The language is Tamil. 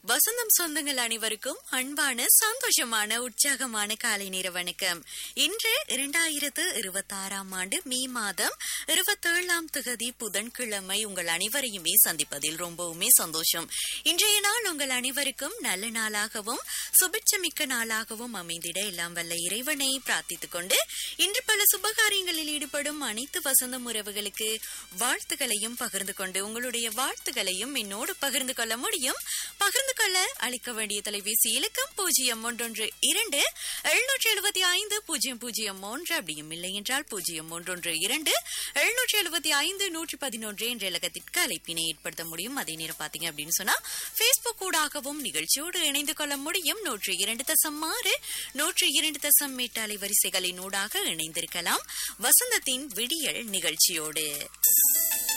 வசந்தம் சொந்தங்கள் அனைவருக்கும் அன்பான சந்தோஷமான உற்சாகமான காலை நேர வணக்கம் இன்று இரண்டாயிரத்து இருபத்தாறாம் ஆண்டு மே மாதம் இருபத்தேழாம் திகதி புதன்கிழமை உங்கள் அனைவரையுமே சந்திப்பதில் ரொம்பவுமே சந்தோஷம் இன்றைய நாள் உங்கள் அனைவருக்கும் நல்ல நாளாகவும் சுபிட்சமிக்க நாளாகவும் அமைந்திட எல்லாம் வல்ல இறைவனை பிரார்த்தித்துக் கொண்டு இன்று பல சுபகாரியங்களில் ஈடுபடும் அனைத்து வசந்தம் உறவுகளுக்கு வாழ்த்துக்களையும் பகிர்ந்து கொண்டு உங்களுடைய வாழ்த்துக்களையும் என்னோடு பகிர்ந்து கொள்ள முடியும் பகிர்ந்து கொள்ள அளிக்க வேண்டிய தொலைபேசி இலக்கம் பூஜ்ஜியம் ஒன்றொன்று இரண்டு எழுநூற்றி எழுபத்தி ஐந்து பூஜ்ஜியம் பூஜ்ஜியம் மூன்று அப்படியும் இல்லை என்றால் பூஜ்ஜியம் ஒன்றொன்று இரண்டு எழுநூற்றி எழுபத்தி ஐந்து நூற்றி பதினொன்று என்ற இலக்கத்திற்கு அழைப்பினை ஏற்படுத்த முடியும் அதே நேரம் பாத்தீங்க அப்படின்னு சொன்னா பேஸ்புக் ஊடாகவும் நிகழ்ச்சியோடு இணைந்து கொள்ள முடியும் நூற்றி இரண்டு தசம் ஆறு நூற்றி இரண்டு தசம் எட்டு அலைவரிசைகளின் ஊடாக இணைந்திருக்கலாம் வசந்தத்தின் விடியல் நிகழ்ச்சியோடு